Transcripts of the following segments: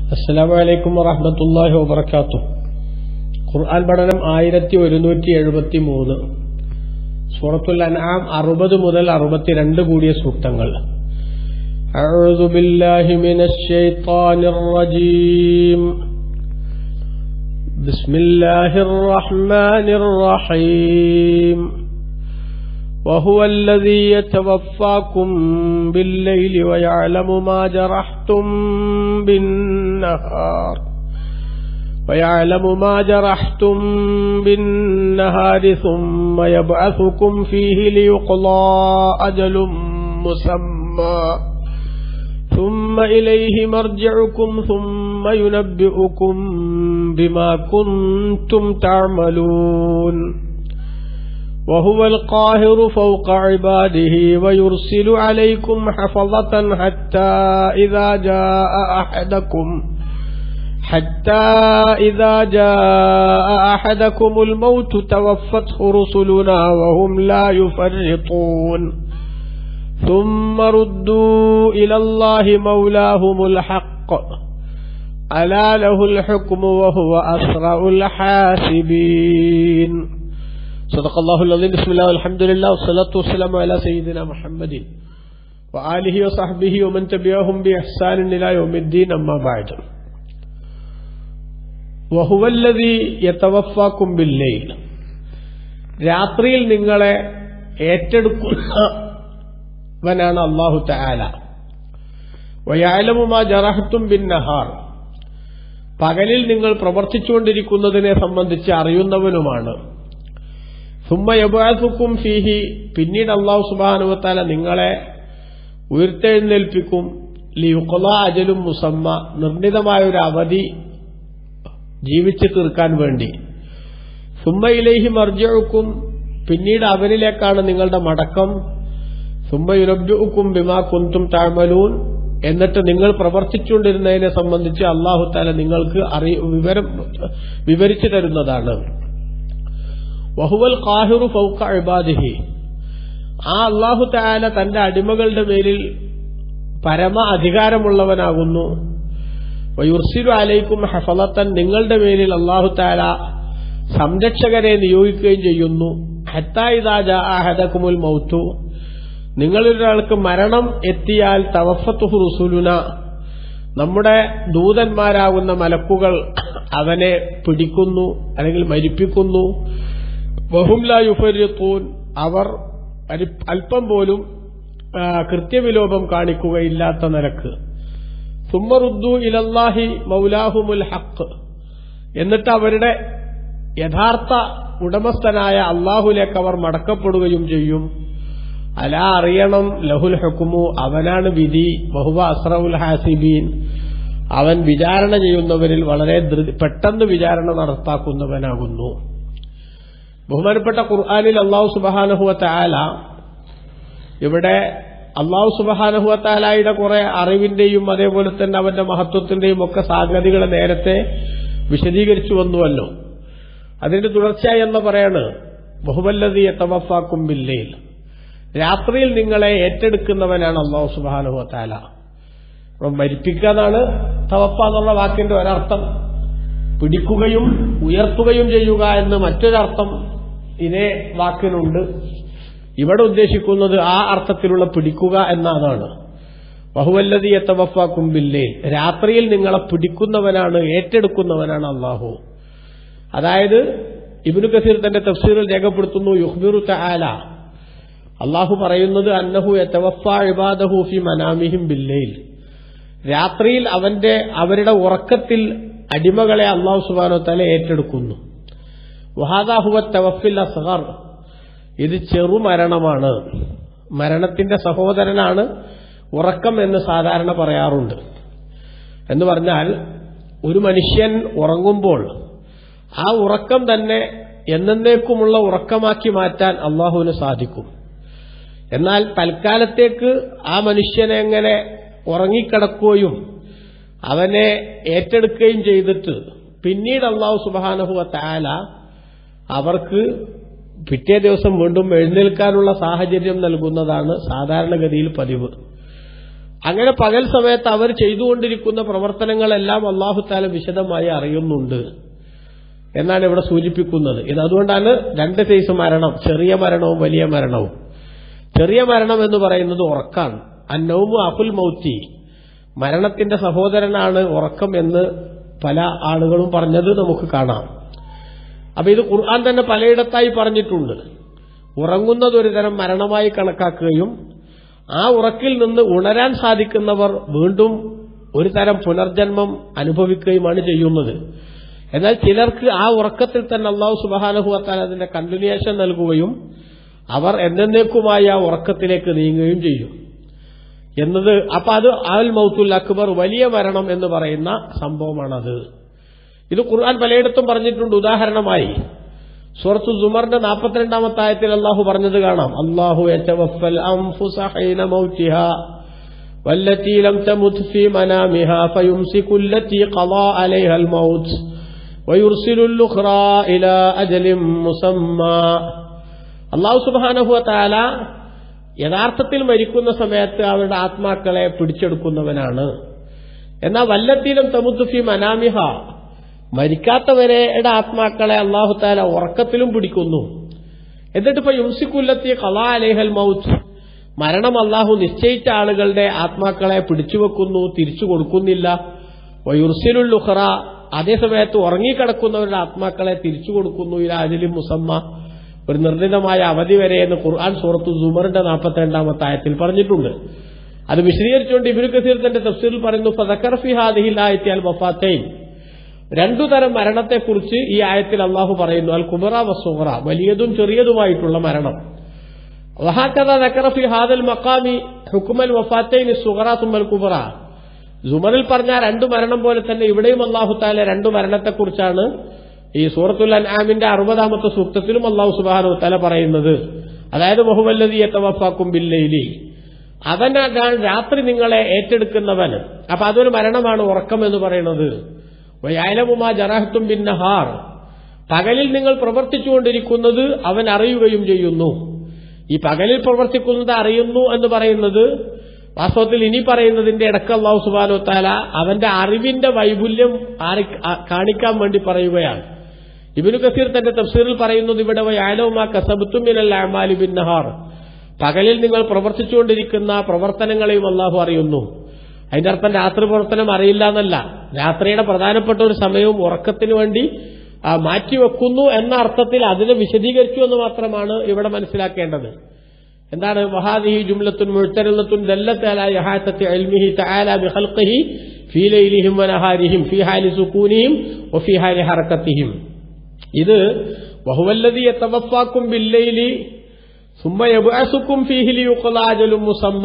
അസ്സലാമു അലൈക്കും വറഹ്മത്തുള്ളാഹി വബറകാതുഹു ഖുർആൻ പഠനം ആയിരത്തി ഒരുന്നൂറ്റി എഴുപത്തി മൂന്ന് സൂറത്തുൽ അൻആം അറുപത് മുതൽ അറുപത്തിരണ്ട് കൂടിയ സൂക്തങ്ങൾ أعوذ بالله من الشيطان الرجيم بسم الله الرحمن الرحيم وهو الذي يتوفاكم بالليل ويعلم ما جرحتم بالنهار ويعلم ما جرحتم بالنهار ثم يبعثكم فيه ليقضى أجل مسمى ثم إليه مرجعكم ثم ينبئكم بما كنتم تعملون وهو القاهر فوق عباده ويرسل عليكم حفظة حتى إذا جاء أحدكم حتى إذا جاء أحدكم الموت توفته رسلنا وهم لا يفرطون ثم ردوا إلى الله مولاهم الحق ألا له الحكم وهو أسرع الحاسبين صدق الله العظيم بسم الله والحمد لله والصلاة والسلام على سيدنا محمد وآله وصحبه ومن تبعهم بإحسان إلى يوم الدين أما بعد وهو الذي يتوفاكم بالليل രാത്രിയിൽ നിങ്ങളെ ഏറ്റെടുക്കുന്നവനാണ് അള്ളാഹു തആല വയാലമുമാ ജറഹത്തും ബിൻ നഹാർ പകലിൽ നിങ്ങൾ പ്രവർത്തിച്ചുകൊണ്ടിരിക്കുന്നതിനെ സംബന്ധിച്ച് അറിയുന്നവനുമാണ് സുമ്മയബാസുക്കും ഫീഹി പിന്നീട് അള്ളാഹു സുബാനുവത്താല നിങ്ങളെ ഉയർത്തെഴുന്നേൽപ്പിക്കും ലിയുക്കല അജലും മുസമ്മ നിർണിതമായ ഒരു അവധി ജീവിച്ചു തീർക്കാൻ വേണ്ടി സുമ്മയിലേഹി മർജുക്കും പിന്നീട് അവനിലേക്കാണ് നിങ്ങളുടെ മടക്കം സുമ്മയുനബ്ജുക്കും ബിമാ കുന്തും താഴ്മലൂൻ എന്നിട്ട് നിങ്ങൾ പ്രവർത്തിച്ചുകൊണ്ടിരുന്നതിനെ സംബന്ധിച്ച് അള്ളാഹു താല നിങ്ങൾക്ക് അറി വിവരം വിവരിച്ചു തരുന്നതാണ് വഹുവൽ കാഹിറു ഫൗക്ക ഇബാദിഹി ആ അള്ളാഹു താല തന്റെ അടിമകളുടെ മേലിൽ പരമ അധികാരമുള്ളവനാകുന്നു വയുർസിലു അലൈക്കും ഹഫലത്തൻ നിങ്ങളുടെ മേലിൽ അള്ളാഹു താല സംരക്ഷകരെ നിയോഗിക്കുകയും ചെയ്യുന്നു ഹത്തായിദാജ അഹദക്കുമുൽ മൗത്തു നിങ്ങളിലൊരാൾക്ക് മരണം എത്തിയാൽ തവഫത്തുഹു റുസുലുന നമ്മുടെ ദൂതന്മാരാകുന്ന മലക്കുകൾ അവനെ പിടിക്കുന്നു അല്ലെങ്കിൽ മരിപ്പിക്കുന്നു വഹുംല യുഫര്യത്തൂൻ അവർ അല്പം പോലും കൃത്യവിലോപം കാണിക്കുകയില്ലാത്ത നിലക്ക് സുമ്മറുദ്ദു ഇലല്ലാഹി മൗലാഹുമുൽ ഹക്ക് എന്നിട്ട് അവരുടെ യഥാർത്ഥ ഉടമസ്ഥനായ അള്ളാഹുലേക്ക് അവർ മടക്കപ്പെടുകയും ചെയ്യും അല അറിയണം ലഹുൽ ഹുക്കുമു അവനാണ് വിധി ബഹുവ അസ്രഉൽ ഹാസിബീൻ അവൻ വിചാരണ ചെയ്യുന്നവരിൽ വളരെ പെട്ടെന്ന് വിചാരണ നടത്താക്കുന്നവനാകുന്നു ബഹുമാനപ്പെട്ട ഖുർആാനിൽ അള്ളാഹു സുബാനഹുവ താല ഇവിടെ അള്ളാഹു സുബാനഹുവ താലായുടെ കുറെ അറിവിന്റെയും അതേപോലെ തന്നെ അവന്റെ മഹത്വത്തിന്റെയും ഒക്കെ സാധ്യതകൾ നേരത്തെ വിശദീകരിച്ചു വന്നുവല്ലോ അതിന്റെ തുടർച്ചയായി എന്ന് പറയാണ് ബഹുവല്ലതിയെ തവഫാക്കും ബില്ലയിൽ രാത്രിയിൽ നിങ്ങളെ ഏറ്റെടുക്കുന്നവനാണ് അള്ളാഹു സുബാനുഹു താല മരിപ്പിക്കാന്നാണ് തവപ്പ എന്നുള്ള വാക്കിന്റെ ഒരർത്ഥം പിടിക്കുകയും ഉയർത്തുകയും ചെയ്യുക എന്ന് മറ്റൊരർത്ഥം ഇതേ വാക്കിനുണ്ട് ഇവിടെ ഉദ്ദേശിക്കുന്നത് ആ അർത്ഥത്തിലുള്ള പിടിക്കുക എന്നതാണ് ബഹുവല്ലതിയെ തവഫാക്കും ബില്ലേ രാത്രിയിൽ നിങ്ങളെ പിടിക്കുന്നവനാണ് ഏറ്റെടുക്കുന്നവനാണ് അള്ളാഹു അതായത് ഇബിനു കസീർ തന്റെ തഫ്സീറിൽ രേഖപ്പെടുത്തുന്നു യുഹ്ബിറു തആല അള്ളാഹു പറയുന്നത് അന്നഹു ഇബാദഹു ഫി മനാമിഹിം ബില്ലയിൽ രാത്രിയിൽ അവന്റെ അവരുടെ ഉറക്കത്തിൽ അടിമകളെ അള്ളാഹു സുബാനോ തല ഏറ്റെടുക്കുന്നു വഹാദാഹുവ തവഫിൽ അസ്ഹർ ഇത് ചെറുമരണമാണ് മരണത്തിന്റെ സഹോദരനാണ് ഉറക്കം എന്ന് സാധാരണ പറയാറുണ്ട് എന്ന് പറഞ്ഞാൽ ഒരു മനുഷ്യൻ ഉറങ്ങുമ്പോൾ ആ ഉറക്കം തന്നെ എന്നേക്കുമുള്ള ഉറക്കമാക്കി മാറ്റാൻ അള്ളാഹുവിന് സാധിക്കും എന്നാൽ തൽക്കാലത്തേക്ക് ആ മനുഷ്യനെ എങ്ങനെ ഉറങ്ങിക്കിടക്കുകയും അവനെ ഏറ്റെടുക്കുകയും ചെയ്തിട്ട് പിന്നീട് അള്ളാഹു സുബാനഹുവ താല അവർക്ക് പിറ്റേ ദിവസം വീണ്ടും എഴുന്നേൽക്കാനുള്ള സാഹചര്യം നൽകുന്നതാണ് സാധാരണഗതിയിൽ പതിവ് അങ്ങനെ പകൽ സമയത്ത് അവർ ചെയ്തുകൊണ്ടിരിക്കുന്ന പ്രവർത്തനങ്ങളെല്ലാം അള്ളാഹുത്താല വിശദമായി അറിയുന്നുണ്ട് എന്നാണ് ഇവിടെ സൂചിപ്പിക്കുന്നത് ഇത് അതുകൊണ്ടാണ് രണ്ട് സൈസ് മരണം ചെറിയ മരണവും വലിയ മരണവും ചെറിയ മരണം എന്ന് പറയുന്നത് ഉറക്കാണ് അന്നവും അഫുൽ മൗത്തി മരണത്തിന്റെ സഹോദരനാണ് ഉറക്കം എന്ന് പല ആളുകളും പറഞ്ഞത് നമുക്ക് കാണാം അപ്പൊ ഇത് ഖുർആൻ തന്നെ പലയിടത്തായി പറഞ്ഞിട്ടുണ്ട് ഉറങ്ങുന്നത് ഒരു തരം മരണമായി കണക്കാക്കുകയും ആ ഉറക്കിൽ നിന്ന് ഉണരാൻ സാധിക്കുന്നവർ വീണ്ടും ഒരു തരം പുനർജന്മം അനുഭവിക്കുകയുമാണ് ചെയ്യുന്നത് എന്നാൽ ചിലർക്ക് ആ ഉറക്കത്തിൽ തന്നെ അള്ളാഹു സുബാനഹുവത്താൽ അതിന്റെ കണ്ടിന്യൂഷൻ നൽകുകയും അവർ എന്നേക്കുമായി ആ ഉറക്കത്തിലേക്ക് നീങ്ങുകയും ചെയ്യും എന്നത് അപ്പൊ അത് അൽ മൗത്തുൽ അക്ബർ വലിയ മരണം എന്ന് പറയുന്ന സംഭവമാണത് ഇത് ഖുർആൻ പലയിടത്തും പറഞ്ഞിട്ടുണ്ട് ഉദാഹരണമായി സൂറത്തു സുമറിന്റെ നാൽപ്പത്തിരണ്ടാമത്തെ ആയത്തിൽ അള്ളാഹു പറഞ്ഞത് കാണാം അള്ളാഹു والتي لم تمت في منامها فيمسك التي قضى عليها الموت ويرسل الأخرى إلى أجل مسمى അള്ളാഹു സുബാനഹുവ താല യഥാർത്ഥത്തിൽ മരിക്കുന്ന സമയത്ത് അവരുടെ ആത്മാക്കളെ പിടിച്ചെടുക്കുന്നവനാണ് എന്നാൽ വല്ലത്തിലും തമുത്തുഫി മനാമിഹ മരിക്കാത്തവരുടെ ആത്മാക്കളെ അള്ളാഹു താല ഉറക്കത്തിലും പിടിക്കുന്നു എന്നിട്ട് ഇപ്പൊ യുംസിക്കുല്ലത്തി കലാ അലേഹൽ മൗത്ത് മരണം അള്ളാഹു നിശ്ചയിച്ച ആളുകളുടെ ആത്മാക്കളെ പിടിച്ചുവെക്കുന്നു തിരിച്ചു കൊടുക്കുന്നില്ല വയുർസിലുൽ ഉഹ്റ അതേസമയത്ത് ഉറങ്ങിക്കിടക്കുന്നവരുടെ ആത്മാക്കളെ തിരിച്ചു കൊടുക്കുന്നു ഇല അജലിം മുസമ്മ ഒരു നിർണിതമായ അവധി വരെ എന്ന് ഖുർആൻ സൂറത്തു സുമറിന്റെ നാൽപ്പത്തിരണ്ടാമത്തെ ആയത്തിൽ പറഞ്ഞിട്ടുണ്ട് അത് വിശദീകരിച്ചുകൊണ്ട് ഇബിനു കസീർ തന്റെ തഫ്സീറിൽ പറയുന്നു ഫതക്കർ ഫി ഹാദിഹിൽ ആയത്തിയാൽ വഫാത്തൈൻ രണ്ടു തരം മരണത്തെക്കുറിച്ച് ഈ ആയത്തിൽ അള്ളാഹു പറയുന്നു അൽ കുബറ വസുഹറ വലിയതും ചെറിയതുമായിട്ടുള്ള മരണം വഹാക്കഥ നക്കറഫി ഹാദൽ മക്കാമി ഹുക്കുമൽ വഫാത്തൈൻ സുഹറ തുമ്മൽ കുബറ ജുമറിൽ പറഞ്ഞ രണ്ടു മരണം പോലെ തന്നെ ഇവിടെയും അള്ളാഹു താല രണ്ടു മരണത്തെക്കുറിച്ചാണ് ഈ സൂറത്തുൽ അൻആമിന്റെ അറുപതാമത്തെ സൂക്തത്തിലും അള്ളാഹു സുബാനു തല പറയുന്നത് അതായത് മുഹമ്മല്ലതി എത്തവഫാക്കും ബില്ലയിലി അവനാണ് രാത്രി നിങ്ങളെ ഏറ്റെടുക്കുന്നവൻ അപ്പൊ അതൊരു മരണമാണ് ഉറക്കം എന്ന് പറയുന്നത് വയാലമുമാ ജറാഹത്തും ബിന്നഹാർ പകലിൽ നിങ്ങൾ പ്രവർത്തിച്ചുകൊണ്ടിരിക്കുന്നത് അവൻ അറിയുകയും ചെയ്യുന്നു ഈ പകലിൽ പ്രവർത്തിക്കുന്നത് അറിയുന്നു എന്ന് പറയുന്നത് വാസ്തവത്തിൽ ഇനി പറയുന്നതിന്റെ ഇടക്ക് അള്ളാഹു സുബാനോ താല അവന്റെ അറിവിന്റെ വൈപുല്യം കാണിക്കാൻ വേണ്ടി പറയുകയാണ് ഇബിനു കസീർ തന്റെ തഫ്സീറിൽ പറയുന്നത് ഇവിടെ വയാലവുമാ കസബത്തുമിനൽ അമാലി ബിൻ നഹാർ പകലിൽ നിങ്ങൾ പ്രവർത്തിച്ചുകൊണ്ടിരിക്കുന്ന പ്രവർത്തനങ്ങളെയും അള്ളാഹു അറിയുന്നു അതിന്റെ അർത്ഥം രാത്രി പ്രവർത്തനം അറിയില്ല എന്നല്ല രാത്രിയുടെ പ്രധാനപ്പെട്ട ഒരു സമയവും ഉറക്കത്തിനു വേണ്ടി മാറ്റിവെക്കുന്നു എന്ന അർത്ഥത്തിൽ അതിനെ വിശദീകരിച്ചു എന്ന് മാത്രമാണ് ഇവിടെ മനസ്സിലാക്കേണ്ടത് എന്താണ് വഹാദിഹി ജുംലത്തുൻ മുഴ്ത്തരുന്നത്തുൻ ദല്ലത്തലായഹാത്തത്തി അൽമിഹി തആല ബിഖൽഖിഹി ഫീ ലൈലിഹിം വനഹാരിഹിം ഫീ ഹാലി സുകൂനിഹിം വഫീ ഹാലി ഹറക്കത്തിഹിം ഇത് വഹുവല്ലദി യതവഫാക്കും ബില്ലൈലി സുമ്മ യബ്അസുക്കും ഫീഹി ലിയുഖ്ലാ അജലുൻ മുസമ്മ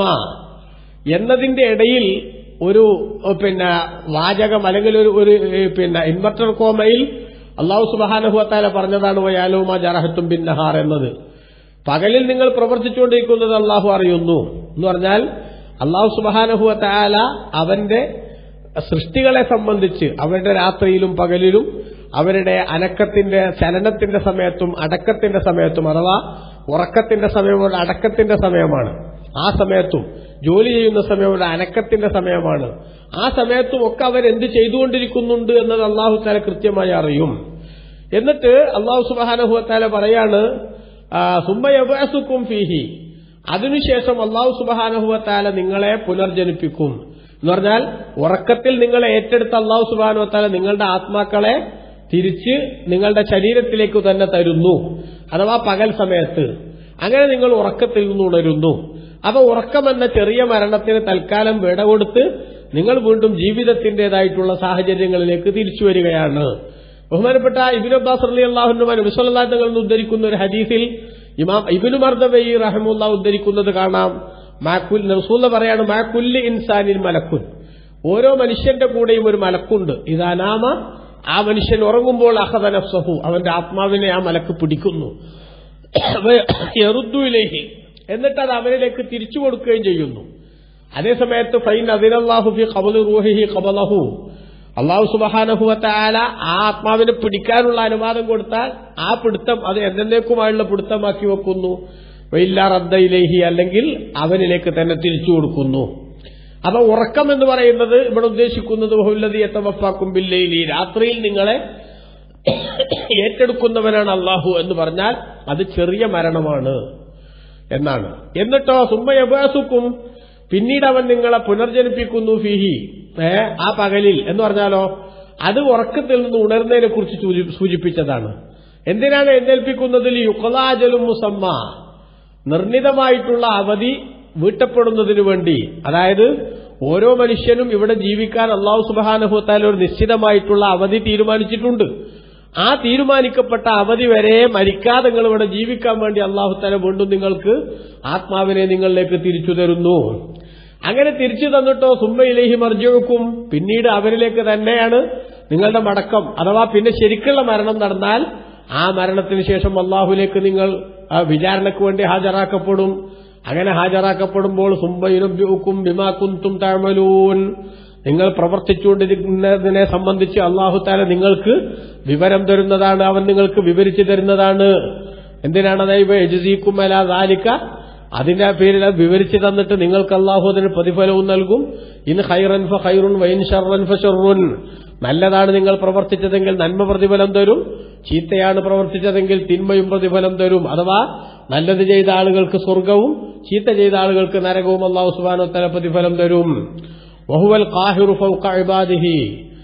എന്നതിന്റെ ഇടയിൽ ഒരു പിന്നെ വാചകം അല്ലെങ്കിൽ ഒരു ഒരു പിന്നെ ഇൻവെർട്ടർ കോമയിൽ അള്ളാഹു സുബാനഹുവത്താല പറഞ്ഞതാണ് വയാലുമ ജറഹത്തും ബിൻ നഹാർ എന്നത് പകലിൽ നിങ്ങൾ പ്രവർത്തിച്ചുകൊണ്ടിരിക്കുന്നത് അള്ളാഹു അറിയുന്നു എന്ന് പറഞ്ഞാൽ അള്ളാഹു സുബാനഹുവത്താല അവന്റെ സൃഷ്ടികളെ സംബന്ധിച്ച് അവരുടെ രാത്രിയിലും പകലിലും അവരുടെ അനക്കത്തിന്റെ ചലനത്തിന്റെ സമയത്തും അടക്കത്തിന്റെ സമയത്തും അഥവാ ഉറക്കത്തിന്റെ സമയമുള്ള അടക്കത്തിന്റെ സമയമാണ് ആ സമയത്തും ജോലി ചെയ്യുന്ന സമയമുള്ള അനക്കത്തിന്റെ സമയമാണ് ആ സമയത്തും ഒക്കെ അവരെന്ത് ചെയ്തുകൊണ്ടിരിക്കുന്നുണ്ട് എന്നത് അള്ളാഹു താല കൃത്യമായി അറിയും എന്നിട്ട് അള്ളാഹു സുബാനഹുത്താല പറയാണ് സുമ്മയബസുക്കും ഫീഹി അതിനുശേഷം അള്ളാഹു സുബാനഹുവത്താല നിങ്ങളെ പുനർജനിപ്പിക്കും എന്ന് പറഞ്ഞാൽ ഉറക്കത്തിൽ നിങ്ങളെ ഏറ്റെടുത്ത അള്ളാഹു സുബാനുവത്താല നിങ്ങളുടെ ആത്മാക്കളെ തിരിച്ച് നിങ്ങളുടെ ശരീരത്തിലേക്ക് തന്നെ തരുന്നു അഥവാ പകൽ സമയത്ത് അങ്ങനെ നിങ്ങൾ ഉറക്കത്തിൽ നിന്ന് ഉണരുന്നു അപ്പൊ ഉറക്കമെന്ന ചെറിയ മരണത്തിന് തൽക്കാലം വിട കൊടുത്ത് നിങ്ങൾ വീണ്ടും ജീവിതത്തിന്റേതായിട്ടുള്ള സാഹചര്യങ്ങളിലേക്ക് തിരിച്ചു വരികയാണ് ബഹുമാനപ്പെട്ട ഇബിൻ അബ്ബാസ് അലി അള്ളാഹുനുമാൻ വിസ്വല്ലാത്തങ്ങളിൽ നിന്ന് ഉദ്ധരിക്കുന്ന ഒരു ഹദീസിൽ ഇമാം ഇബിനു മർദ്ദവൈ റഹമുല്ല ഉദ്ധരിക്കുന്നത് കാണാം മാക്കുൽ റസൂല പറയാണ് മാക്കുല്ലി ഇൻസാനിൽ മലക്കുൻ ഓരോ മനുഷ്യന്റെ കൂടെയും ഒരു മലക്കുണ്ട് ഇതാനാമ ആ മനുഷ്യൻ ഉറങ്ങുമ്പോൾ അഹദനഫ്സഹു അവന്റെ ആത്മാവിനെ ആ മലക്ക് പിടിക്കുന്നു എറുദ്ദുയിലേക്ക് എന്നിട്ട് അത് അവരിലേക്ക് തിരിച്ചു കൊടുക്കുകയും ചെയ്യുന്നു അതേസമയത്ത് ഫൈൻ അതിനല്ലാഹു ഫി ഖബലു റൂഹിഹി ഖബലഹു അള്ളാഹു സുബഹാനഹുവത്താല ആ ആത്മാവിനെ പിടിക്കാനുള്ള അനുവാദം കൊടുത്താൽ ആ പിടുത്തം അത് എന്നേക്കുമായുള്ള പിടുത്തമാക്കി വെക്കുന്നു വൈല്ല റദ്ദയിലേഹി അല്ലെങ്കിൽ അവനിലേക്ക് തന്നെ തിരിച്ചു കൊടുക്കുന്നു അപ്പൊ ഉറക്കം എന്ന് പറയുന്നത് ഇവിടെ ഉദ്ദേശിക്കുന്നത് ബഹുല്ലതി എത്തവഫാക്കും ബില്ലയിലി രാത്രിയിൽ നിങ്ങളെ ഏറ്റെടുക്കുന്നവനാണ് അള്ളാഹു എന്ന് പറഞ്ഞാൽ അത് ചെറിയ മരണമാണ് എന്നാണ് എന്നിട്ടോ സുമ്മയബാസുക്കും പിന്നീട് അവൻ നിങ്ങളെ പുനർജനിപ്പിക്കുന്നു ഫിഹി ഏ ആ പകലിൽ എന്ന് പറഞ്ഞാലോ അത് ഉറക്കത്തിൽ നിന്ന് ഉണർന്നതിനെ കുറിച്ച് സൂചി- സൂചിപ്പിച്ചതാണ് എന്തിനാണ് എഴുന്നേൽപ്പിക്കുന്നതിൽ യുക്ലാജലും മുസമ്മ നിർണിതമായിട്ടുള്ള അവധി വീട്ടപ്പെടുന്നതിനു വേണ്ടി അതായത് ഓരോ മനുഷ്യനും ഇവിടെ ജീവിക്കാൻ അള്ളാഹു സുബാനുഭവത്താൽ ഒരു നിശ്ചിതമായിട്ടുള്ള അവധി തീരുമാനിച്ചിട്ടുണ്ട് ആ തീരുമാനിക്കപ്പെട്ട അവധി വരെ മരിക്കാതെ നിങ്ങൾ ഇവിടെ ജീവിക്കാൻ വേണ്ടി അള്ളാഹു തല വീണ്ടും നിങ്ങൾക്ക് ആത്മാവിനെ നിങ്ങളിലേക്ക് തിരിച്ചു തരുന്നു അങ്ങനെ തിരിച്ചു തന്നിട്ടോ സുമ്മയിലേഹി മർജുവെക്കും പിന്നീട് അവരിലേക്ക് തന്നെയാണ് നിങ്ങളുടെ മടക്കം അഥവാ പിന്നെ ശരിക്കുള്ള മരണം നടന്നാൽ ആ മരണത്തിന് ശേഷം അള്ളാഹുലേക്ക് നിങ്ങൾ ആ വിചാരണയ്ക്ക് വേണ്ടി ഹാജരാക്കപ്പെടും അങ്ങനെ ഹാജരാക്കപ്പെടുമ്പോൾ സുംബയുനബ്യുക്കും ബിമാക്കുന്തും താഴ്മലൂൻ നിങ്ങൾ പ്രവർത്തിച്ചുകൊണ്ടിരിക്കുന്നതിനെ സംബന്ധിച്ച് അള്ളാഹു താല നിങ്ങൾക്ക് വിവരം തരുന്നതാണ് അവൻ നിങ്ങൾക്ക് വിവരിച്ചു തരുന്നതാണ് എന്തിനാണ് അതായത് എജുസീക്കും അല ദാലിക്ക അതിന്റെ പേരിൽ അത് വിവരിച്ചു തന്നിട്ട് നിങ്ങൾക്ക് അള്ളാഹു അതിന് പ്രതിഫലവും നൽകും ഇൻ ഹൈറൻ ഫ ഹൈറുൻ വൈൻ ഷർറൻ ഫ ഷർറുൻ നല്ലതാണ് നിങ്ങൾ പ്രവർത്തിച്ചതെങ്കിൽ നന്മ പ്രതിഫലം തരും ചീത്തയാണ് പ്രവർത്തിച്ചതെങ്കിൽ തിന്മയും പ്രതിഫലം തരും അഥവാ നല്ലത് ചെയ്ത ആളുകൾക്ക് സ്വർഗവും ചീത്ത ചെയ്ത ആളുകൾക്ക് നരകവും അള്ളാഹു സുബാനോ തല പ്രതിഫലം തരും വഹുവൽ കാഹിറു ഫൗക ഇബാദിഹി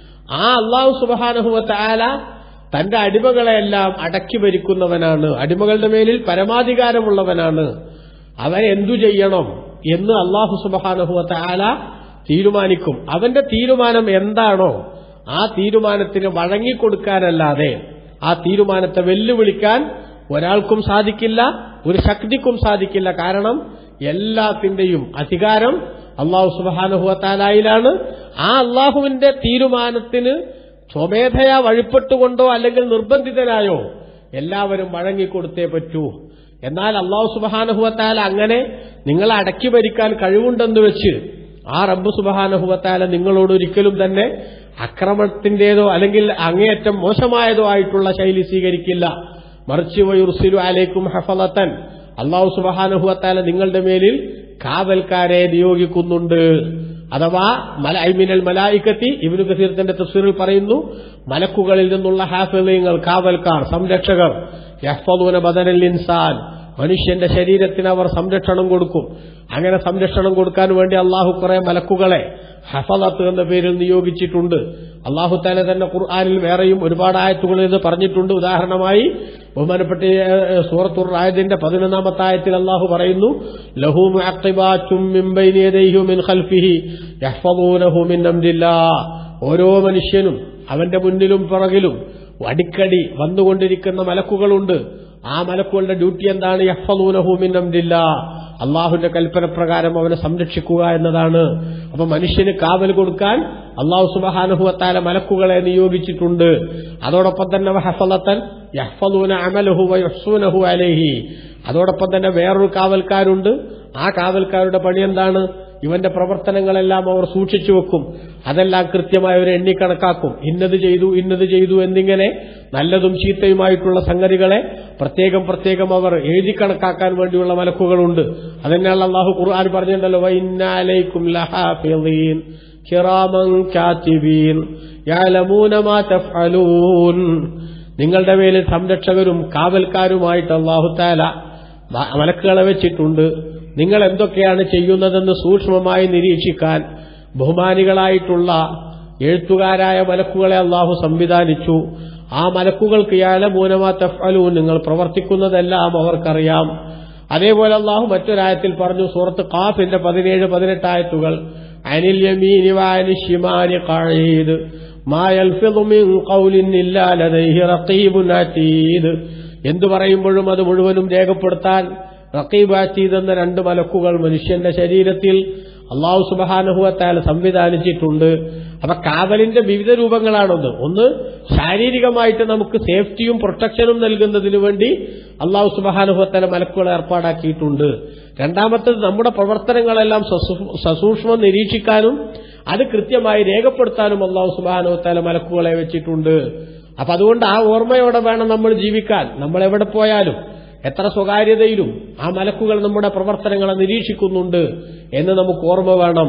ആ അള്ളാഹു സുബാനഹുവത്ത ആല തന്റെ അടിമകളെയെല്ലാം അടക്കി ഭരിക്കുന്നവനാണ് അടിമകളുടെ മേലിൽ പരമാധികാരമുള്ളവനാണ് അവൻ എന്തു ചെയ്യണം എന്ന് അള്ളാഹു സുബാനഹുവത്ത ആല തീരുമാനിക്കും അവന്റെ തീരുമാനം എന്താണോ ആ തീരുമാനത്തിന് വഴങ്ങിക്കൊടുക്കാനല്ലാതെ ആ തീരുമാനത്തെ വെല്ലുവിളിക്കാൻ ഒരാൾക്കും സാധിക്കില്ല ഒരു ശക്തിക്കും സാധിക്കില്ല കാരണം എല്ലാത്തിന്റെയും അധികാരം അള്ളാഹു സുബാനുഹുവത്താലായിലാണ് ആ അള്ളാഹുവിന്റെ തീരുമാനത്തിന് സ്വമേധയാ വഴിപ്പെട്ടുകൊണ്ടോ അല്ലെങ്കിൽ നിർബന്ധിതനായോ എല്ലാവരും വഴങ്ങിക്കൊടുത്തേ പറ്റൂ എന്നാൽ അള്ളാഹു സുബാനുഹുവത്താല അങ്ങനെ നിങ്ങളെ അടക്കി ഭരിക്കാൻ കഴിവുണ്ടെന്ന് വെച്ച് ആ റബ്ബ് സുബാനുഹുവത്താല നിങ്ങളോട് ഒരിക്കലും തന്നെ അക്രമത്തിന്റേതോ അല്ലെങ്കിൽ അങ്ങേയറ്റം മോശമായതോ ആയിട്ടുള്ള ശൈലി സ്വീകരിക്കില്ല മറിച്ച് വയുർസിലു അലൈക്കും ഹഫലത്തൻ അള്ളാഹു സുബഹാനുഹുവത്താല നിങ്ങളുടെ മേലിൽ കാവൽക്കാരെ നിയോഗിക്കുന്നുണ്ട് അഥവാ മല ഐമിനൽ മലായിക്കത്തി ഇബിനു കസീർത്തിന്റെ തഫ്സീറിൽ പറയുന്നു മലക്കുകളിൽ നിന്നുള്ള ഹാഫിളീങ്ങൾ കാവൽക്കാർ സംരക്ഷകർ യഹ്ഫദൂന ബദനൽ ഇൻസാൻ മനുഷ്യന്റെ ശരീരത്തിന് അവർ സംരക്ഷണം കൊടുക്കും അങ്ങനെ സംരക്ഷണം കൊടുക്കാൻ വേണ്ടി അള്ളാഹു കുറെ മലക്കുകളെ ഹഫലത്ത് എന്ന പേരിൽ നിയോഗിച്ചിട്ടുണ്ട് അള്ളാഹു താല തന്നെ ഖുർആാനിൽ വേറെയും ഒരുപാട് ആയത്തുകളിൽ ഇത് പറഞ്ഞിട്ടുണ്ട് ഉദാഹരണമായി ബഹുമാനപ്പെട്ട ഏഹ്, സൂറത്തുർ ആയതിന്റെ പതിനൊന്നാമത്തെ ആയത്തിൽ അള്ളാഹു പറയുന്നു ലഹു മുഅഖിബാത്തും മിൻ ബൈനി യദൈഹി മിൻ ഖൽഫിഹി യഹ്ഫദൂനഹു മിൻ അംരില്ലാഹ് ഓരോ മനുഷ്യനും അവന്റെ മുന്നിലും പിറകിലും അടിക്കടി വന്നുകൊണ്ടിരിക്കുന്ന മലക്കുകളുണ്ട് ആ മലക്കുകളുടെ ഡ്യൂട്ടി എന്താണ് യഹ്ഫദൂനഹു മിൻ അംരില്ലാഹ് അള്ളാഹുവിന്റെ കൽപ്പന പ്രകാരം അവനെ സംരക്ഷിക്കുക എന്നതാണ് അപ്പൊ മനുഷ്യന് കാവൽ കൊടുക്കാൻ അള്ളാഹു സുബഹാനുഹുവത്താല മലക്കുകളെ നിയോഗിച്ചിട്ടുണ്ട് അതോടൊപ്പം തന്നെ ഹഫലത്തൻ യഹ്ഫലൂന അമലഹു വയഹ്സൂനഹു അലൈഹി അതോടൊപ്പം തന്നെ വേറൊരു കാവൽക്കാരുണ്ട് ആ കാവൽക്കാരുടെ പണി എന്താണ് ഇവന്റെ പ്രവർത്തനങ്ങളെല്ലാം അവർ സൂക്ഷിച്ചു വെക്കും അതെല്ലാം കൃത്യമായി അവർ എണ്ണിക്കണക്കാക്കും ഇന്നത് ചെയ്തു ഇന്നത് ചെയ്തു എന്നിങ്ങനെ നല്ലതും ചീത്തയുമായിട്ടുള്ള സംഗതികളെ പ്രത്യേകം പ്രത്യേകം അവർ എഴുതി കണക്കാക്കാൻ വേണ്ടിയുള്ള മലക്കുകളുണ്ട് അതന്നെയാണ് അള്ളാഹു ഖുർആൻ പറഞ്ഞിട്ടുണ്ടല്ലോ വൈന്നാലൈക്കും ലഹാഫിളീൻ കിറാമൻ കാത്തിബീൻ യഅലമൂന മാ തഫ്അലൂൻ നിങ്ങളുടെ മേലിൽ സംരക്ഷകരും കാവൽക്കാരുമായിട്ട് അള്ളാഹു താല മലക്കുകളെ വെച്ചിട്ടുണ്ട് നിങ്ങൾ എന്തൊക്കെയാണ് ചെയ്യുന്നതെന്ന് സൂക്ഷ്മമായി നിരീക്ഷിക്കാൻ ബഹുമാനികളായിട്ടുള്ള എഴുത്തുകാരായ മലക്കുകളെ അള്ളാഹു സംവിധാനിച്ചു ആ മലക്കുകൾക്ക് യാല മൂലമാ തഫ്അലൂ നിങ്ങൾ പ്രവർത്തിക്കുന്നതെല്ലാം അവർക്കറിയാം അതേപോലെ അള്ളാഹു മറ്റൊരായത്തിൽ പറഞ്ഞു സൂറത്ത് ഖാഫിന്റെ പതിനേഴ് പതിനെട്ട് ആയത്തുകൾ അനിൽ യമീനി വാനി ഷിമാനി ഖഈദ് മാ യൽഫിദു മിൻ ഖൗലിൻ ഇല്ലാ ലദൈഹി റഖീബുൻ അതീദ് എന്തു പറയുമ്പോഴും അത് മുഴുവനും രേഖപ്പെടുത്താൻ റഖീബ് അതീദ് എന്ന രണ്ട് മലക്കുകൾ മനുഷ്യന്റെ ശരീരത്തിൽ അള്ളാഹു സുബഹാനുഹുവത്താൽ സംവിധാനിച്ചിട്ടുണ്ട് അപ്പൊ കാവലിന്റെ വിവിധ രൂപങ്ങളാണൊന്ന് ഒന്ന് ശാരീരികമായിട്ട് നമുക്ക് സേഫ്റ്റിയും പ്രൊട്ടക്ഷനും നൽകുന്നതിന് വേണ്ടി അള്ളാഹു സുബഹാനുഹുവത്താല മലക്കുകളെ ഏർപ്പാടാക്കിയിട്ടുണ്ട് രണ്ടാമത്തത് നമ്മുടെ പ്രവർത്തനങ്ങളെല്ലാം സസൂ- സസൂക്ഷ്മം നിരീക്ഷിക്കാനും അത് കൃത്യമായി രേഖപ്പെടുത്താനും അള്ളാഹു സുബാനുവത്താല മലക്കുകളെ വെച്ചിട്ടുണ്ട് അപ്പൊ അതുകൊണ്ട് ആ ഓർമ്മയോടെ വേണം നമ്മൾ ജീവിക്കാൻ നമ്മൾ എവിടെ പോയാലും എത്ര സ്വകാര്യതയിലും ആ മലക്കുകൾ നമ്മുടെ പ്രവർത്തനങ്ങളെ നിരീക്ഷിക്കുന്നുണ്ട് എന്ന് നമുക്ക് ഓർമ്മ വേണം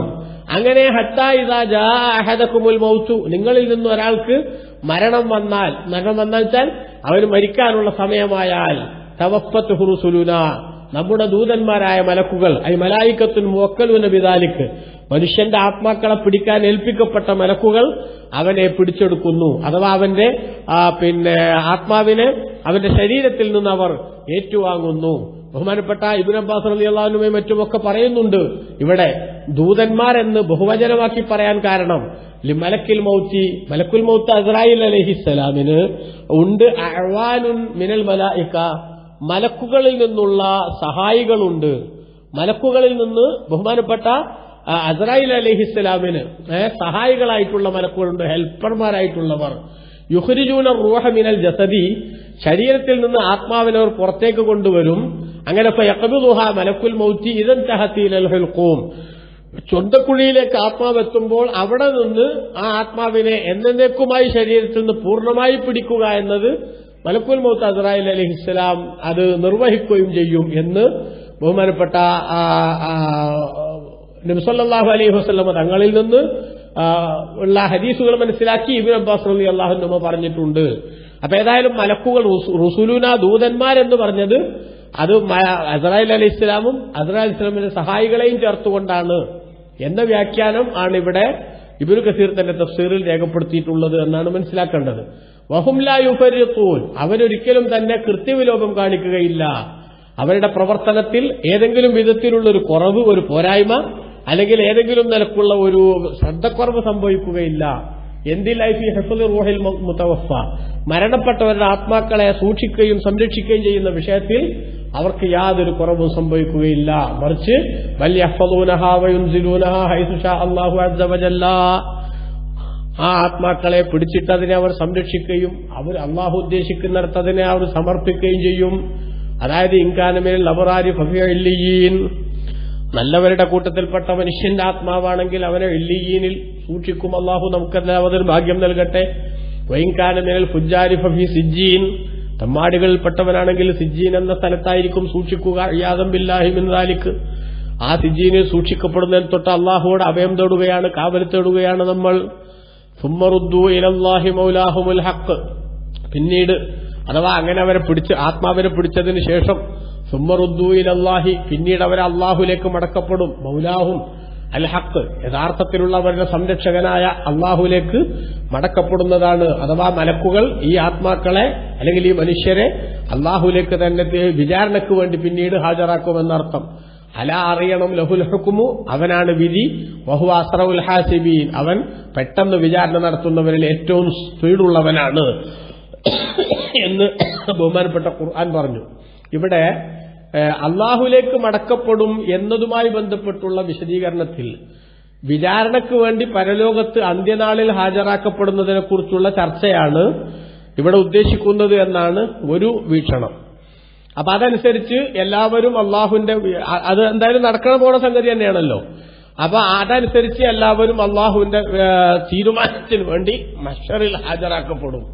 അങ്ങനെ ഹത്താ ഇതാ ജാ അഹദക്കുമുൽ മൗത്തു നിങ്ങളിൽ നിന്ന് ഒരാൾക്ക് മരണം വന്നാൽ മരണം വന്നാൽ വെച്ചാൽ അവന് മരിക്കാനുള്ള സമയമായാൽ തവപ്പത്ത് ഹുറുസുലുന നമ്മുടെ ദൂതന്മാരായ മലക്കുകൾ ഐ മലായിക്കത്തുൻ മുവക്കലുന ബിദാലിക്ക് മനുഷ്യന്റെ ആത്മാക്കളെ പിടിക്കാൻ ഏൽപ്പിക്കപ്പെട്ട മലക്കുകൾ അവനെ പിടിച്ചെടുക്കുന്നു അഥവാ അവന്റെ ആ, പിന്നെ ആത്മാവിനെ അവന്റെ ശരീരത്തിൽ നിന്ന് അവർ ഏറ്റുവാങ്ങുന്നു ബഹുമാനപ്പെട്ട ഇബിൻ അബ്ബാസ് അലി അള്ളാഹുനുമയും മറ്റുമൊക്കെ പറയുന്നുണ്ട് ഇവിടെ ദൂതന്മാരെന്ന് ബഹുവചനമാക്കി പറയാൻ കാരണം ലി മലക്കിൽ മൗത്തി മലക്കുൽ മൗത്ത് അസ്രായിൽ അലഹിസ്സലാമിന് ഉണ്ട് അഅ്വാനുൻ മിനൽ മലായിക്ക മലക്കുകളിൽ നിന്നുള്ള സഹായികളുണ്ട് മലക്കുകളിൽ നിന്ന് ബഹുമാനപ്പെട്ട ആ, അസ്രായിൽ അലഹിസ്സലാമിന് ഏ, സഹായികളായിട്ടുള്ള മലക്കുകളുണ്ട് ഹെൽപ്പർമാരായിട്ടുള്ളവർ യുഹരിജൂന റൂഹ മിനൽ ജസദി ശരീരത്തിൽ നിന്ന് ആത്മാവിനെ അവർ പുറത്തേക്ക് കൊണ്ടുവരും അങ്ങനെ ഫയഖബിദുഹ മലക്കുൽ മൗത്തി ഇദൻ തഹത്തീലൽ ഹുൽഖൂം ചൊന്തക്കുഴിയിലേക്ക് ആത്മാവ് എത്തുമ്പോൾ അവിടെ നിന്ന് ആ ആത്മാവിനെ എന്നേക്കുമായി ശരീരത്തിൽ നിന്ന് പൂർണ്ണമായി പിടിക്കുക എന്നത് മലക്കുൽ മൗത്ത് അസ്രായിൽ അലഹിസ്സലാം അത് നിർവഹിക്കുകയും ചെയ്യും എന്ന് ബഹുമാനപ്പെട്ട ആ, ആ, നബിസല്ലാഹു അലൈഹി വസ്ലമ തങ്ങളിൽ നിന്ന് ആ, ഉള്ള ഹദീസുകൾ മനസ്സിലാക്കി ഇബിൻ അബ്ബാസ് റലി അള്ളാഹുനുമ പറഞ്ഞിട്ടുണ്ട് അപ്പൊ ഏതായാലും മലക്കുകൾ റുസു- റുസുലുന ദൂതന്മാരെന്ന് പറഞ്ഞത് അത് അസറായിൽ അലി ഇസ്ലാമും അസറാൽ ഇസ്ലാമിന്റെ സഹായികളെയും ചേർത്തുകൊണ്ടാണ് എന്ന വ്യാഖ്യാനം ആണ് ഇവിടെ ഇബിനു കസീർ തന്റെ തഫ്സീറിൽ രേഖപ്പെടുത്തിയിട്ടുള്ളത് എന്നാണ് മനസ്സിലാക്കേണ്ടത് വഹുംലായുഫരിത്തൂൻ അവരൊരിക്കലും തന്നെ കൃത്യവിലോപം കാണിക്കുകയില്ല അവരുടെ പ്രവർത്തനത്തിൽ ഏതെങ്കിലും വിധത്തിലുള്ള ഒരു കുറവ് ഒരു പോരായ്മ അല്ലെങ്കിൽ ഏതെങ്കിലും നിലക്കുള്ള ഒരു ശ്രദ്ധക്കുറവ് സംഭവിക്കുകയില്ല എന്തിൽ ലൈഫി ഹെഫുൽ റൂഹിൽ മു- മുത്തവഫ മരണപ്പെട്ടവരുടെ ആത്മാക്കളെ സൂക്ഷിക്കുകയും സംരക്ഷിക്കുകയും ചെയ്യുന്ന വിഷയത്തിൽ അവർക്ക് യാതൊരു കുറവും സംഭവിക്കുകയില്ല മറിച്ച് വലിയ അള്ളാഹു അzzawajalla ആ ആത്മാക്കളെ പിടിച്ചിട്ട് അതിനെ അവർ സംരക്ഷിക്കുകയും അവർ അള്ളാഹു ഉദ്ദേശിക്കുന്നിടത്ത് അതിനെ അവർ സമർപ്പിക്കുകയും ചെയ്യും അതായത് ഇൻകാനമേൽ ലബറാരി ഫഫിയീൻ നല്ലവരുടെ കൂട്ടത്തിൽപ്പെട്ട മനുഷ്യന്റെ ആത്മാവാണെങ്കിൽ അവനെ ഇല്ലിയീനിൽ സൂക്ഷിക്കും അള്ളാഹു നമുക്കെല്ലാം അതൊരു ഭാഗ്യം നൽകട്ടെ വൈൻകാനമേൽ ഫുജാരി ഫഫി സിജീൻ തമ്മാടികളിൽപ്പെട്ടവനാണെങ്കിൽ സിജീൻ എന്ന സ്ഥലത്തായിരിക്കും സൂക്ഷിക്കുക ഇയാദം ബില്ലാഹി മിൻദാലിക്ക് ആ സിജീനിൽ സൂക്ഷിക്കപ്പെടുന്നതിന് തൊട്ട് അള്ളാഹുവോട് അഭയം തേടുകയാണ് കാവൽ തേടുകയാണ് നമ്മൾ സുമ്മറുദ്ദു ഇലല്ലാഹി മൗലാഹുമുൽ ഹക്ക് പിന്നീട് അഥവാ അങ്ങനെ അവരെ പിടിച്ച് ആത്മാവിനെ പിടിച്ചതിന് ശേഷം സുമ്മറുദ്ദു ഇലല്ലാഹി പിന്നീട് അവരെ അള്ളാഹുലേക്ക് മടക്കപ്പെടും മൗലാഹും അൽ ഹക്ക് യഥാർത്ഥത്തിലുള്ള അവരുടെ സംരക്ഷകനായ അള്ളാഹുലേക്ക് മടക്കപ്പെടുന്നതാണ് അഥവാ മലക്കുകൾ ഈ ആത്മാക്കളെ അല്ലെങ്കിൽ ഈ മനുഷ്യരെ അള്ളാഹുലേക്ക് തന്നെ തി- വിചാരണയ്ക്ക് വേണ്ടി പിന്നീട് ഹാജരാക്കുമെന്നർത്ഥം അല അറിയണം ലഹുൽ ഹുക്കുമു അവനാണ് വിധി വഹു അസ്രഉൽ ഹാസിബീൻ അവൻ പെട്ടെന്ന് വിചാരണ നടത്തുന്നവരിൽ ഏറ്റവും സ്പീഡുള്ളവനാണ് എന്ന് ബഹുമാനപ്പെട്ട ഖുർആൻ പറഞ്ഞു ഇവിടെ ഏഹ്, അള്ളാഹുലേക്ക് മടക്കപ്പെടും എന്നതുമായി ബന്ധപ്പെട്ടുള്ള വിശദീകരണത്തിൽ വിചാരണയ്ക്ക് വേണ്ടി പരലോകത്ത് അന്ത്യനാളിൽ ഹാജരാക്കപ്പെടുന്നതിനെ കുറിച്ചുള്ള ചർച്ചയാണ് ഇവിടെ ഉദ്ദേശിക്കുന്നത് എന്നാണ് ഒരു വീക്ഷണം അപ്പൊ അതനുസരിച്ച് എല്ലാവരും അള്ളാഹുവിന്റെ വി- അ- അത് എന്തായാലും നടക്കണ പോണ സംഗതി തന്നെയാണല്ലോ അപ്പൊ അതനുസരിച്ച് എല്ലാവരും അള്ളാഹുവിന്റെ ഏഹ്, തീരുമാനത്തിന് വേണ്ടി മഷറിൽ ഹാജരാക്കപ്പെടും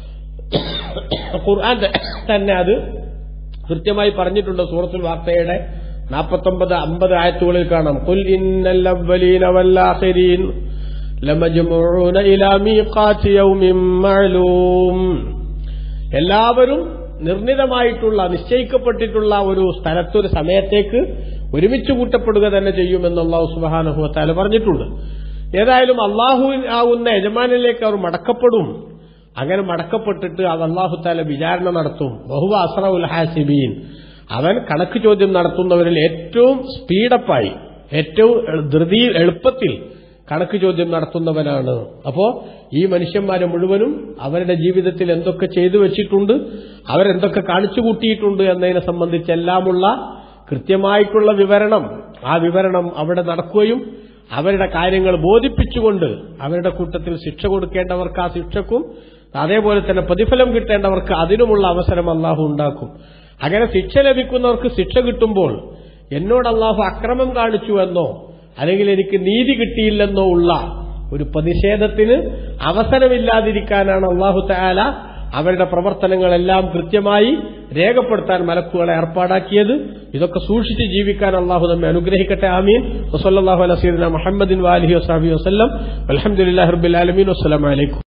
ഖുർആൻ ത- തന്നെ അത് കൃത്യമായി പറഞ്ഞിട്ടുണ്ട് സൂറത്തുൽ വാർത്തയുടെ നാൽപ്പത്തൊമ്പത് അമ്പത് ആയത്തുകളിൽ കാണാം കുൽ ഇന്നൽ അവ്വലീന വല്ലാഖിരീൻ ലമജ്മുഊന ഇലാ മീഖാതി യൗമിൻ മഅലൂം എല്ലാവരും നിർണിതമായിട്ടുള്ള നിശ്ചയിക്കപ്പെട്ടിട്ടുള്ള ഒരു സ്ഥലത്തൊരു സമയത്തേക്ക് ഒരുമിച്ച് കൂട്ടപ്പെടുക തന്നെ ചെയ്യുമെന്ന് അള്ളാഹു സുബാനുഭവത്താല് പറഞ്ഞിട്ടുണ്ട് ഏതായാലും അള്ളാഹു ആവുന്ന യജമാനിലേക്ക് അവർ മടക്കപ്പെടും അങ്ങനെ മടക്കപ്പെട്ടിട്ട് അത് അള്ളാഹു താല വിചാരണ നടത്തും ബഹുവ അസ്രഉൽ ഹാസിബീൻ അവൻ കണക്ക് ചോദ്യം നടത്തുന്നവരിൽ ഏറ്റവും സ്പീഡപ്പായി ഏറ്റവും ധൃതി എളുപ്പത്തിൽ കണക്ക് ചോദ്യം നടത്തുന്നവനാണ് അപ്പോ ഈ മനുഷ്യന്മാരെ മുഴുവനും അവരുടെ ജീവിതത്തിൽ എന്തൊക്കെ ചെയ്തു വെച്ചിട്ടുണ്ട് അവരെന്തൊക്കെ കാണിച്ചു കൂട്ടിയിട്ടുണ്ട് എന്നതിനെ സംബന്ധിച്ചെല്ലാമുള്ള കൃത്യമായിട്ടുള്ള വിവരണം ആ വിവരണം അവിടെ നടക്കുകയും അവരുടെ കാര്യങ്ങൾ ബോധിപ്പിച്ചുകൊണ്ട് അവരുടെ കൂട്ടത്തിൽ ശിക്ഷ കൊടുക്കേണ്ടവർക്ക് ആ ശിക്ഷക്കും അതേപോലെ തന്നെ പ്രതിഫലം കിട്ടേണ്ടവർക്ക് അതിനുമുള്ള അവസരം അള്ളാഹു ഉണ്ടാക്കും അങ്ങനെ ശിക്ഷ ലഭിക്കുന്നവർക്ക് ശിക്ഷ കിട്ടുമ്പോൾ എന്നോട് അള്ളാഹു അക്രമം കാണിച്ചു എന്നോ അല്ലെങ്കിൽ എനിക്ക് നീതി കിട്ടിയില്ലെന്നോ ഉള്ള ഒരു പ്രതിഷേധത്തിന് അവസരമില്ലാതിരിക്കാനാണ് അള്ളാഹു താല അവരുടെ പ്രവർത്തനങ്ങളെല്ലാം കൃത്യമായി രേഖപ്പെടുത്താൻ മലക്കുകളെ ഏർപ്പാടാക്കിയത് ഇതൊക്കെ സൂക്ഷിച്ച് ജീവിക്കാൻ അള്ളാഹു നമ്മെ അനുഗ്രഹിക്കട്ടെ ആമീൻ വസല്ലാഹു അലസീദന മുഹമ്മദിൻ വാലിഹി വസാബി വസ്ലം അലഹമുല്ലാ റബ്ബിൽ ആലമീൻ വസ്സലാമലൈക്കും